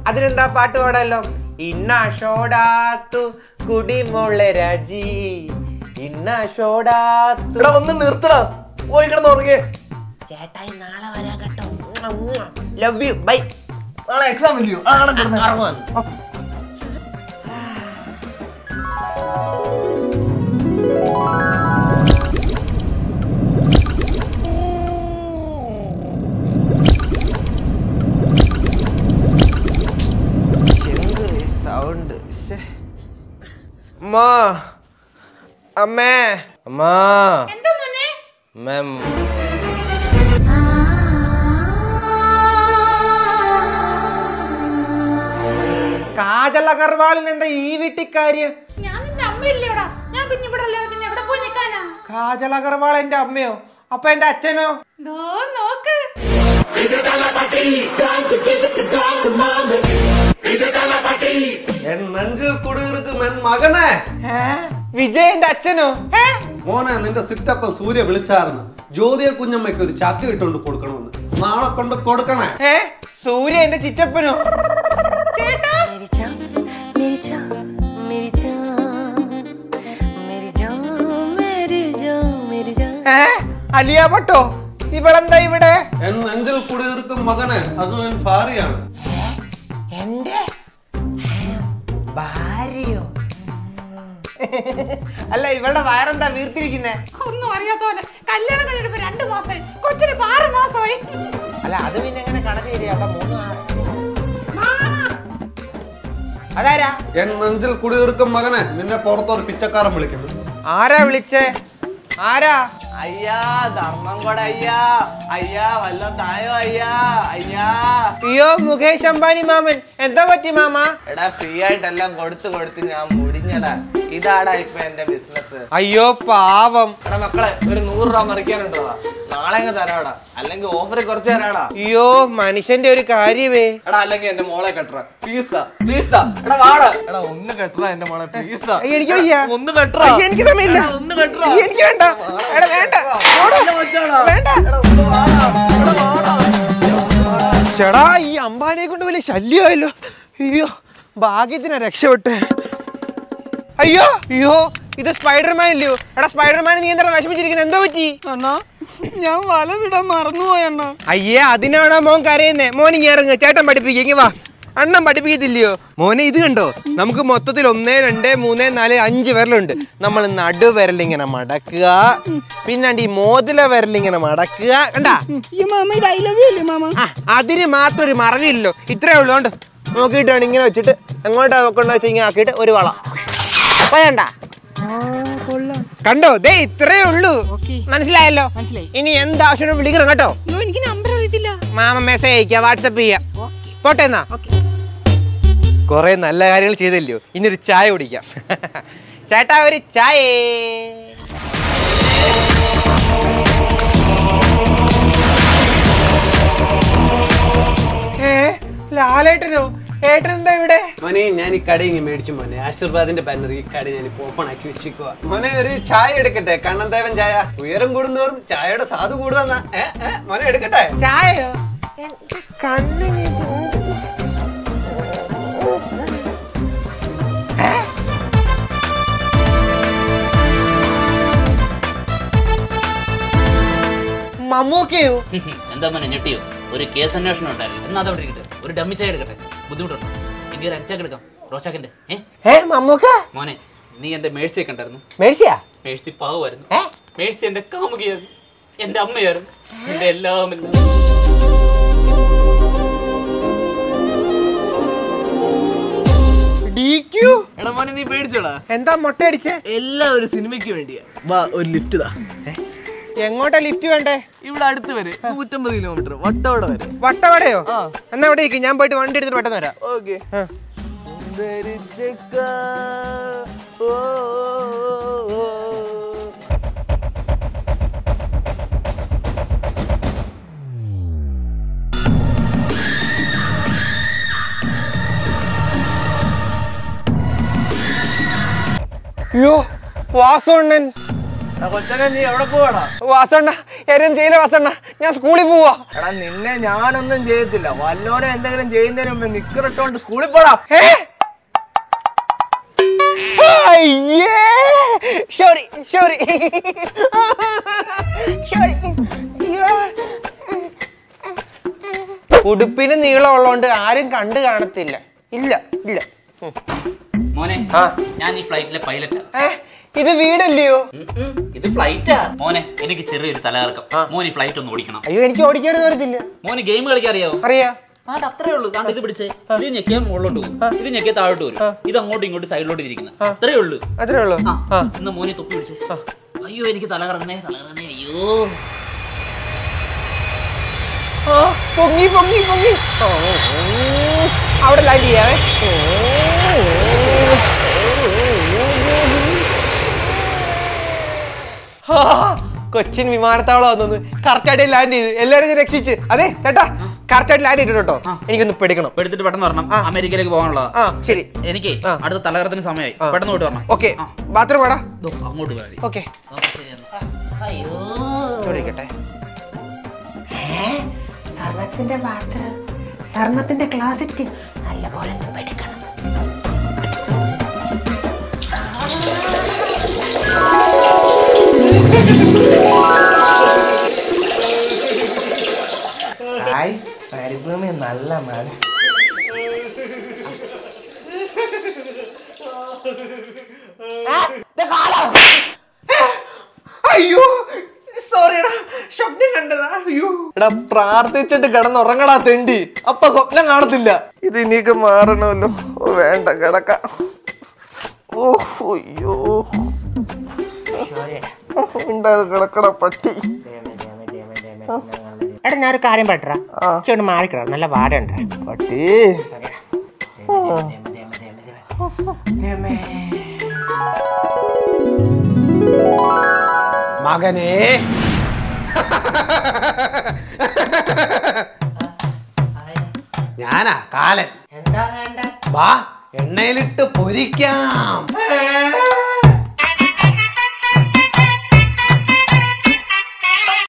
അതിനെന്താ പാട്ട് പാടല്ലോ ഇന്ന ഷോടാത്തു കുടിമുള്ള രജി ഇന്ന ഷോടാത്തു എടാ ഒന്ന് നിർത്തടാ പോയി കിടന്ന് ഉറങ്ങേ ചേട്ടായി നാളെ വരാ കേട്ടോ ലവ് യു ബൈ നാളെ എക്സാം ഇല്ലയോ ആ കാണാൻ കിടന്ന് സൗണ്ട് അമ്മാ അമ്മേ അമ്മാ എന്താ മോനെ മാം കാജൽ അഗർവാളിന് എന്താ ഈ വീട്ടിക്കാര്യം ഞാൻ നിന്റെ അമ്മയില്ലേടാ ഞാൻ പിന്നെ ഇവിടെ അല്ലാതെ പിന്നെ എവിടെ പോയി നിൽക്കാനാ കാജൽ അഗർവാൾ എന്റെ അമ്മയോ അപ്പൊ എന്റെ അച്ഛനോ ദോ നോക്ക് എൻ നെഞ്ചിൽ കുടിയിരിക്കും എൻ മകനെ ഏ? വിജയന്റെ അച്ഛനോ ഏ? മോനെ നിന്റെ സിറ്റപ്പൻ സൂര്യ വിളിച്ചായിരുന്നു ജ്യോതിയ കുഞ്ഞമ്മയ്ക്ക് ഒരു ചാക്ക് ഇട്ടുകൊണ്ട് കൊടുക്കണമെന്ന് നാളെ കൊണ്ട് കൊടുക്കണേ ഏ സൂര്യ എന്റെ ചിറ്റപ്പനോ मेरी जान मेरी जान मेरी जान मेरी जान मेरी जान मेरी जान ഏ അലിയ ഭട്ടോ ഇവളെന്താ ഇവിടെ എൻ നെഞ്ചിൽ കുടിയിരിക്കും മകനെ അത് എൻ ഭാര്യയാണ് എന്റെ ഭാര്യയോ അല്ല ഇവളുടെ വയറെന്താ വീർത്തിരിക്കുന്നേ ഒന്നും അറിയാത്ത പോലെ കല്യാണം കഴിഞ്ഞിട്ട് ഇപ്പൊ രണ്ടു മാസമായി കൊച്ചിന് ഇപ്പൊ ആറ് മാസമായി അല്ല അത് പിന്നെ എങ്ങനെ കണക്ക് ശരിയാ അവിടെ മൂന്ന് ആ- അതാരാ എൻ നെഞ്ചിൽ കുടിയിരിക്കും മകനെ നിന്നെ പുറത്തൊരു പിച്ചക്കാരൻ വിളിക്കുന്നു ആരാ വിളിച്ചേ ആരാ അയ്യാ ധർമ്മം കൂടെ അയ്യാ അയ്യാ വല്ല തായോ അയ്യാ അയ്യാ അയ്യോ മുകേഷ് അംബാനി മാമൻ എന്താ പറ്റി മാമ എടാ ഫ്രീ ആയിട്ടെല്ലാം കൊടുത്ത് കൊടുത്ത് ഞാൻ മുടിഞ്ഞടാ ഇതാടാ ഇപ്പൊ എന്റെ ബിസിനസ് അയ്യോ പാവം എടാ മക്കളെ ഒരു നൂറ് രൂപ മറിക്കാനുണ്ടോടാ നാളെ അങ്ങ് തരാടാ അല്ലെങ്കിൽ ഓഫറിൽ കുറച്ച് തരാടാ അയ്യോ മനുഷ്യന്റെ ഒരു കാര്യമേ എടാ അല്ലെങ്കിൽ എന്റെ മോളെ കെട്ടറ പ്ലീസാ പ്ലീസാ എടാ വാടാ എടാ ഒന്ന് കെട്ടറ എന്റെ മോളെ പ്ലീസാ അയ്യോ, എനിക്ക് വയ്യ. ഒന്ന് കെട്ടറ അയ്യോ, എനിക്ക് സമയമില്ല ഒന്ന് കെട്ടറ അയ്യോ, എനിക്ക് വേണ്ട എടാ വേണ്ട ഓടാ. വേണ്ട ചേടാ ഈ അംബാനിയെ കൊണ്ട് വലിയ ശല്യമായല്ലോ അയ്യോ ഭാഗ്യത്തിനാ രക്ഷപ്പെട്ട് അയ്യോ അയ്യോ ഇത് സ്പൈഡർമാൻ ഇല്ലയോ എടാ സ്പൈഡർമാൻ നീ എന്താ വിഷമിച്ചിരിക്കുന്നത് എന്തോ പറ്റി അണ്ണാ ഞാൻ വല വിടാൻ മറന്നുപോയി അണ്ണാ അയ്യേ അതിനാണോ മോൻ കരയുന്നേ മോൻ ഇങ്ങനെ ഇറങ്ങ് ചേട്ടൻ പഠിപ്പിക്കുക വാ അണ്ണൻ പഠിപ്പിക്കത്തില്ലയോ മോനെ ഇത് കണ്ടോ നമുക്ക് മൊത്തത്തിൽ ഒന്ന് രണ്ട് മൂന്ന് നാല് അഞ്ച് വിരലുണ്ട് നമ്മൾ നടുവിരലിങ്ങനെ മടക്കുക പിന്നാണ്ട് ഈ മോതില വിരലിങ്ങനെ മടക്കുക കണ്ടാ ഈ മാമ ഇത് ഐ ലവ് യു അല്ലേ മാമ ആ, അതിന് മാത്രം ഒരു മറവില്ലല്ലോ ഇത്രേ ഉള്ളൂ കണ്ടോ നോക്കിയിട്ടാണ് ഇങ്ങനെ വെച്ചിട്ട് എങ്ങോട്ടാ വെക്കണ്ട വെച്ചാൽ ഇങ്ങനെ ആക്കിയിട്ട് ഒരു വള വേണ്ട കണ്ടോ ദേ ഇത്രേ ഉള്ളൂ മനസ്സിലായല്ലോ മനസ്സിലായി. ഇനി എന്താവശ്യം വിളിക്കണം കേട്ടോ അയ്യോ എനിക്ക് നമ്പർ അറിയത്തില്ല മാമ മെസ്സേജ് അയക്കാം വാട്സപ്പ് ചെയ്യാം പോട്ടെ എന്നാ കുറെ നല്ല കാര്യങ്ങൾ ചെയ്തല്ലോ ഇനി ഒരു ചായ കുടിക്കാം ചേട്ടാ ഒരു ചായ ഏ ലാലേട്ടനോ ഏട്ടൻ എന്താ ഇവിടെ മോനെ ഞാൻ ഈ കട ഇങ്ങനെ മേടിച്ചു മോനെ ആശീർവാദിന്റെ ബാനർ ഈ കട ഞാൻ ഇപ്പോൾ ഓപ്പൺ ആക്കി വെച്ചിരിക്കുക മോനെ ഒരു ചായ എടുക്കട്ടെ കണ്ണന്തേവൻ ചായ ഉയരം കൂടുന്തോറും ചായയുടെ സാധു കൂടുന്ന മോനെ എടുക്കട്ടെ ചായയോ എന്റെ കണ്ണിന് ഇത് ഏ? മമ്മൂക്കയോ എന്താ മോനെ ഞെട്ടിയോ ഒരു കേസ് അന്വേഷണം ഉണ്ടായിരുന്നു എന്നാ അതവിടെ ഇരിക്കട്ടെ ഒരു ഡമ്മി ചായ എടുക്കട്ടെ ബുദ്ധിമുട്ടുണ്ടോ എനിക്ക് ഒരു അഞ്ചാക്ക് എടുക്കാം റോച്ചാക്കിന്റെ ഏ ഏ മമ്മൂക്ക മോനെ നീ എന്റെ മേഴ്സിയെ കണ്ടായിരുന്നു മേടിച്ചാ മേഴ്സി പാവുമായിരുന്നു ഏ? മേഴ്സി എന്റെ കാമുകിയായിരുന്നു എന്റെ അമ്മയായിരുന്നു എന്റെ എല്ലാം എല്ലാം DQ? എടാ മോനെ നീ പേടിച്ചോടാ എന്താ മൊട്ടയടിച്ചേ എല്ലാം ഒരു സിനിമയ്ക്ക് വേണ്ടിയാ വാ ഒരു ലിഫ്റ്റ് താ എങ്ങോട്ടാ ലിഫ്റ്റ് വേണ്ടേ ഇവിടെ അടുത്ത് വരെ നൂറ്റമ്പത് കിലോമീറ്റർ വട്ടവട വരെ വട്ടവടയോ എന്നാ അവിടെ ഇരിക്കും ഞാൻ പോയിട്ട് വണ്ടി എടുത്തിട്ട് പെട്ടെന്ന് വരാം ഓക്കെ ആ. അയ്യോ വാസോണ്ണൻ കൊച്ചനെ നീ എവിടെ പോവാടാ വാസോണ്ണ എരും ചെയ്യില്ല വാസണ്ണ ഞാൻ സ്കൂളിൽ പോവാ എടാ നിന്നെ ഞാനൊന്നും ചെയ്യത്തില്ല വല്ലോനെ എന്തെങ്കിലും ചെയ്യുന്നതിന് മുമ്പ് നിക്കറിട്ടോണ്ട് സ്കൂളിൽ പോടാ ഏ? അയ്യേ സോറി സോറി സോറി ഉടുപ്പിന് നീളം ഉള്ളതുകൊണ്ട് ആരും കണ്ടു കാണത്തില്ല ഇല്ല ഇല്ല ഉം. മോനെ ആ. ഞാൻ ഈ ഫ്ലൈറ്റിലെ പൈലറ്റാ ഏ, ഇത് വീടല്ലയോ ഇത് ഫ്ലൈറ്റാ മോനെ എനിക്ക് ചെറിയൊരു തലകറക്കം ആ. മോൻ ഈ ഫ്ലൈറ്റ് ഒന്ന് ഓടിക്കണം അയ്യോ എനിക്ക് ഓടിക്കാനൊന്നും വരത്തില്ല മോന് ഗെയിം കളിക്കാൻ അറിയാവോ അറിയാ ആണ്ട് അത്രേ ഉള്ളൂ താണ്ട് ഇത് പിടിച്ചേ ഇത് ഞെക്കിയാൽ മുകളിലോട്ട് പോകും ഇത് ഞെക്കിയാൽ താഴോട്ട് വരും ഇത് അങ്ങോട്ടും ഇങ്ങോട്ടും സൈഡിലോട്ട് ഇരിക്കുന്നത് അത്രേ ഉള്ളൂ അത്രേ ഉള്ളൂ ആ ആ എന്നാ മോനെ തൊപ്പി പിടിച്ചേ അയ്യോ എനിക്ക് തലകറങ്ങണേ തലകറങ്ങണേ അയ്യോ ആ, പൊങ്ങി പൊങ്ങി പൊങ്ങി ഓ, അവിടെ ലാൻഡ് ചെയ്യാവേ ആ, കൊച്ചിൻ വിമാനത്താവളം വന്നു കറക്റ്റായിട്ട് ലാൻഡ് ചെയ്ത് എല്ലാവരും രക്ഷിച്ച് അതെ ചേട്ടാ കറക്റ്റായിട്ട് ലാൻഡ് ചെയ്തിട്ട് കേട്ടോ എനിക്കൊന്ന് പെടുക്കണം ഇപ്പൊ എടുത്തിട്ട് പെട്ടെന്ന് വരണം അമേരിക്കയിലേക്ക് പോകാനുള്ളതാ ആ ശരി എനിക്ക് ആ. അടുത്ത തലകറത്തിന് സമയമായി ആ. പെട്ടെന്ന് പോയിട്ട് വരണം ഓക്കെ ആ. ബാത്റൂം വേടാ ദോ, അങ്ങോട്ട് പോയാൽ മതി. ഓക്കെ ഓക്കേ, ശരി എന്നാ. അയ്യോ ചോദിക്കട്ടെ സ്വർണത്തിന്റെ പാത്രം സ്വർണത്തിന്റെ ക്ലോസറ്റ് നല്ലപോലെ ഒന്ന് പഠിക്കണം ഹായ് മരുഭൂമി നല്ല മഴ അയ്യോ സോറിടാ സ്വപ്നം കണ്ടതാ അയ്യോ എടാ പ്രാർത്ഥിച്ചിട്ട് കിടന്നുറങ്ങടാ തെണ്ടി അപ്പൊ സ്വപ്നം കാണത്തില്ല ഇത് ഇനിയൊക്കെ മാറണമല്ലോ ഓ വേണ്ട കിടക്ക ഓ അയ്യോ ഉണ്ടാകും കിടക്കട പട്ടി എടാ ഞാൻ ഒരു കാര്യം പറ്റാ ചോണ്ട് മാറിക്കണം നല്ല വാടുണ്ട് പട്ടി മകനെ ഞാനാ കാലൻ എന്താ വേണ്ട വാ എണ്ണയിലിട്ട് പൊരിക്കാം